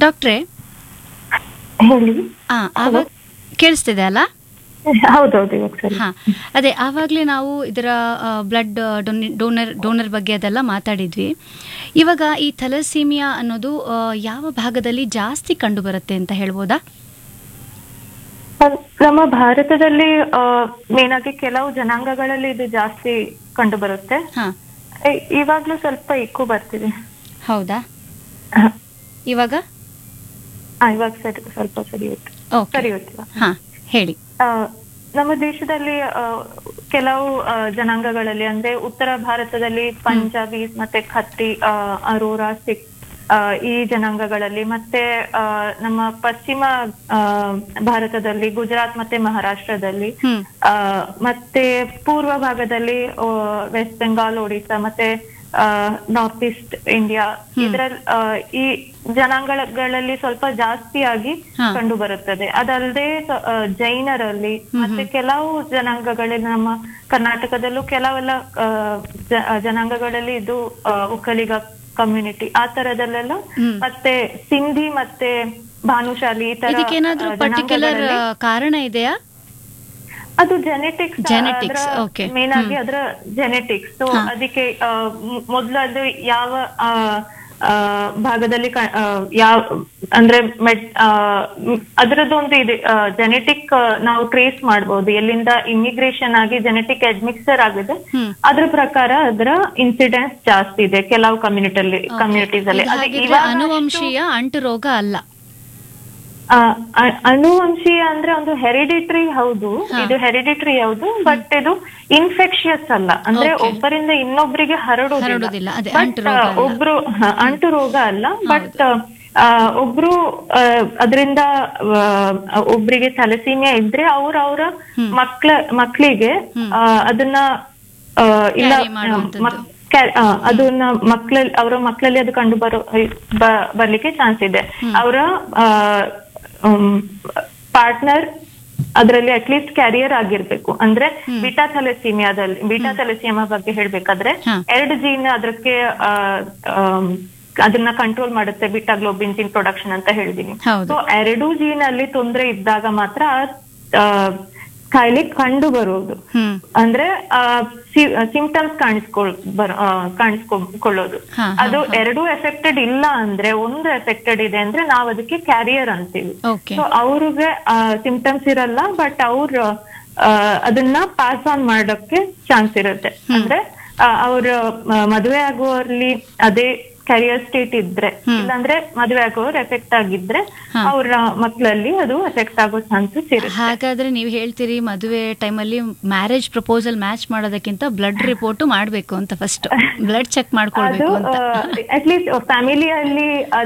ಡಾಕ್ಟ್ರೇ ಹೇಳಿ ಆ, ಆವಾಗ ಕೇಳಿಸ್ತಿದೆ ಅಲ್ಲ ಹೌದೌದು ಇವಾಗ ಸರಿ ಹಾ ಅದೇ ಆವಾಗಲೇ ನಾವು ಇದರ ಬ್ಲಡ್ ಡೋನರ್ ಡೋನರ್ ಬಗ್ಗೆ ಅದೆಲ್ಲ ಮಾತಾಡಿದ್ವಿ ಇವಾಗ ಈ ಥಲಸೀಮಿಯಾ ಅನ್ನೋದು ಆ, ಯಾವ ಭಾಗದಲ್ಲಿ ಜಾಸ್ತಿ ಕಂಡು ಬರುತ್ತೆ ಅಂತ ಹೇಳ್ಬೋದಾ ಅಹ್, ನಮ್ಮ ಭಾರತದಲ್ಲಿ ಮೇನ್ ಆಗಿ ಕೆಲವು ಜನಾಂಗಗಳಲ್ಲಿ ಇದು ಜಾಸ್ತಿ ಕಂಡು ಬರುತ್ತೆ ಹಾ ಇ- ಇವಾಗ್ಲೂ ಸ್ವಲ್ಪ ಇಕ್ಕು ಬರ್ತಿದೆ ಹೌದಾ ಹ. ಇವಾಗ ಆ, ಇವಾಗ ಸರಿ ಸ್ವಲ್ಪ ಸರಿ ಹೋಯ್ತು ಓಕೆ ಸರಿ ಹೋಯ್ತು ಇವಾಗ. ಹಾ ಹೇಳಿ ಆ, ನಮ್ಮ ದೇಶದಲ್ಲಿ ಆ, ಕೆಲವು ಆ, ಜನಾಂಗಗಳಲ್ಲಿ ಅಂದ್ರೆ ಉತ್ತರ ಭಾರತದಲ್ಲಿ ಪಂಜಾಬಿ ಮತ್ತೆ ಖತ್ರಿ ಆ, ಅರೋರಾ ಸಿಖ್ ಆ, ಈ ಜನಾಂಗಗಳಲ್ಲಿ ಮತ್ತೆ ಆ, ನಮ್ಮ ಪಶ್ಚಿಮ ಆ, ಭಾರತದಲ್ಲಿ ಗುಜರಾತ್ ಮತ್ತೆ ಮಹಾರಾಷ್ಟ್ರದಲ್ಲಿ ಹ್ಮ್ ಆ, ಮತ್ತೆ ಪೂರ್ವ ಭಾಗದಲ್ಲಿ ಆ, ವೆಸ್ಟ್ ಬೆಂಗಾಲ್ ಒಡಿಶಾ ಮತ್ತೆ ನಾರ್ತ್ ಈಸ್ಟ್ ಇಂಡಿಯಾ ಇದ್ರಲ್ಲಿ ಆ, ಈ ಜನಾಂಗಗಳಲ್ಲಿ ಸ್ವಲ್ಪ ಜಾಸ್ತಿಯಾಗಿ ಹಾ. ಕಂಡು ಬರುತ್ತದೆ ಅದಲ್ಲದೆ ಸ- ಆ, ಜೈನರಲ್ಲಿ ಮತ್ತೆ ಕೆಲವು ಜನಾಂಗಗಳಲ್ಲಿ ನಮ್ಮ ಕರ್ನಾಟಕದಲ್ಲೂ ಕೆಲವೆಲ್ಲ ಆ, ಜ- ಆ, ಜನಾಂಗಗಳಲ್ಲಿ ಇದು ಆ, ಒಕ್ಕಲಿಗ ಕಮ್ಯುನಿಟಿ ಆ ತರದಲ್ಲೆಲ್ಲ ಹ್ಮ್. ಮತ್ತೆ ಸಿಂಧಿ ಮತ್ತೆ ಭಾನುಶಾಲಿ ಈ ತರ ಇದಕ್ಕೇನಾದ್ರೂ ಆ, ಪರ್ಟಿಕ್ಯುಲರ್ ಜನಾಂಗಗಳಲ್ಲಿ- ಕಾರಣ ಇದೆಯಾ ಅದು ಜೆನೆಟಿಕ್ಸ್ Genetics, okay. ಮೇನ್ ಆಗಿ ಅದರ ಜೆನೆಟಿಕ್ಸ್ ಸೊ ಹಾ. ಅದಕ್ಕೆ ಆ, ಮ್- ಮೊದ್ಲು ಅದು ಯಾವ ಆ, ಆ, ಭಾಗದಲ್ಲಿ ಕ- ಆ, ಯಾವ ಅಂದ್ರೆ ಮೆಡ್ ಅದರದ್ದೊಂದು ಇದೆ ಜೆನೆಟಿಕ್ ನಾವು ಟ್ರೇಸ್ ಮಾಡಬಹುದು ಎಲ್ಲಿಂದ ಇಮಿಗ್ರೇಷನ್ ಆಗಿ ಜೆನೆಟಿಕ್ ಅಡ್ಮಿಕ್ಸರ್ ಆಗಿದೆ ಹ್ಮ್ ಅದ್ರ ಪ್ರಕಾರ ಅದರ ಇನ್ಸಿಡೆನ್ಸ್ ಜಾಸ್ತಿ ಇದೆ ಕೆಲವು ಕಮ್ಯುನಿಟಿಯಲ್ಲಿ ಕಮ್ಯುನಿಟೀಸ್ ಅಲ್ಲಿ ಇದು ಅದು ಹಾಗಿದ್ರೆ ಇವಾಗ ಅನುವಂಶೀಯ ಅಂಟು ರೋಗ ಅಲ್ಲ ಆ, ಅ- ಅನುವಂಶೀಯ ಅಂದ್ರೆ ಒಂದು ಹೆರಿಡಿಟ್ರಿ ಹೌದು ಇದು ಹೆರಿಡಿಟ್ರಿ ಹೌದು ಬಟ್ ಇದು ಇನ್ಫೆಕ್ಷಿಯಸ್ ಅಲ್ಲ ಅಂದ್ರೆ Okay. ಒಬ್ಬರಿಂದ ಇನ್ನೊಬ್ಬರಿಗೆ ಹರಡುವುದಿಲ್ಲ ಹರಡುವುದಿಲ್ಲ, ಅದೇ, But, ಅಂಟು ರೋಗ ಅಲ್ಲ. ಒಬ್ರು ಹ, ಅಂಟು ರೋಗ ಅಲ್ಲ ಬಟ್ ಒಬ್ರು ಆ, ಅದರಿಂದ ಆ, ಒಬ್ರಿಗೆ ಥಲಸೀಮಿಯಾ ಇದ್ರೆ ಅವ್ರ ಅವರ ಮಕ್ಳ ಮಕ್ಳಿಗೆ ಆ, ಅದನ್ನ ಆ, ಇಲ್ಲ Carry ಮಾಡುವಂಥದ್ದು. ಮಕ್- ಕ್ಯಾ- ಆ, ಅದನ್ನ ಮಕ್ಕಳಲ್ಲಿ ಅವರ ಮಕ್ಕಳಲ್ಲಿ ಅದು ಕಂಡು ಬರೋ ಬ- ಬರ್ಲಿಕ್ಕೆ ಚಾನ್ಸ್ ಇದೆ ಅವರ ಪಾರ್ಟ್ನರ್ ಅದರಲ್ಲಿ ಅಟ್ಲೀಸ್ಟ್ ಕ್ಯಾರಿಯರ್ ಆಗಿರ್ಬೇಕು ಅಂದ್ರೆ ಬಿಟಾ ಥಲಸೀಮಿಯಾದಲ್ಲಿ ಬಿಟಾ ಥಲಸೀಮಿಯಾ ಬಗ್ಗೆ ಹೇಳ್ಬೇಕಾದ್ರೆ ಹಾ. ಎರಡು ಜೀನ್ ಅದಕ್ಕೆ ಆ, ಆಮ್, ಅದನ್ನ ಕಂಟ್ರೋಲ್ ಮಾಡುತ್ತೆ ಬಿಟಾ ಗ್ಲೋಬಿನ್ ಜೀನ್ ಪ್ರೊಡಕ್ಷನ್ ಅಂತ ಹೇಳಿದೀನಿ ಹೌದು ಸೊ ಎರಡೂ ಜೀನ್ ಅಲ್ಲಿ ತೊಂದರೆ ಇದ್ದಾಗ ಮಾತ್ರ ಆ, ಕಾಯಿಲೆ ಕಂಡು ಬರುವುದು ಹ್ಮ್ ಅಂದ್ರೆ ಸಿಂಪ್ಟಮ್ಸ್ ಕಾಣಿಸ್ಕೊಳ್ ಬರ ಆ, ಕಾಣಿಸ್ಕೊಳ್ಳೋದು ಹಾ, ಹಾ, ಅದು ಎರಡೂ ಎಫೆಕ್ಟೆಡ್ ಇಲ್ಲ ಅಂದ್ರೆ ಒಂದು ಎಫೆಕ್ಟೆಡ್ ಇದೆ ಅಂದ್ರೆ ನಾವ್ ಅದಕ್ಕೆ ಕ್ಯಾರಿಯರ್ ಅಂತೀವಿ ಓಕೆ ಸೊ ಅವ್ರಿಗೆ ಸಿಂಪ್ಟಮ್ಸ್ ಇರಲ್ಲ ಬಟ್ ಅವ್ರ ಅದನ್ನ ಪಾಸ್ ಆನ್ ಮಾಡೋಕೆ ಚಾನ್ಸ್ ಇರುತ್ತೆ ಅಂದ್ರೆ ಅವ್ರ ಮದುವೆ ಆಗುವಲ್ಲಿ ಅದೇ ಕ್ಯಾರಿಯರ್ ಸ್ಟೇಟ್ ಇದ್ರೆ ಇಲ್ಲಾಂದ್ರೆ ಮದುವೆ ಆಗುವವ್ರು ಎಫೆಕ್ಟ್ ಆಗಿದ್ರೆ ಅವ್ರ ಮಕ್ಕಳಲ್ಲಿ ಅದು ಎಫೆಕ್ಟ್ ಆಗೋ ಚಾನ್ಸಸ್ ಇರುತ್ತೆ ಹಾಗಾದ್ರೆ ನೀವು ಹೇಳ್ತೀರಿ ಮದುವೆ ಟೈಮಲ್ಲಿ ಮ್ಯಾರೇಜ್ ಪ್ರಪೋಸಲ್ ಮ್ಯಾಚ್ ಮಾಡೋದಕ್ಕಿಂತ ಬ್ಲಡ್ ರಿಪೋರ್ಟ್ ಮಾಡಬೇಕು ಅಂತ ಫಸ್ಟ್ ಬ್ಲಡ್ ಚೆಕ್ ಅದು ಮಾಡ್ಕೊಳ್ಬೇಕು ಅಂತ ಅಟ್ಲೀಸ್ಟ್ ಫ್ಯಾಮಿಲಿಯಲ್ಲಿ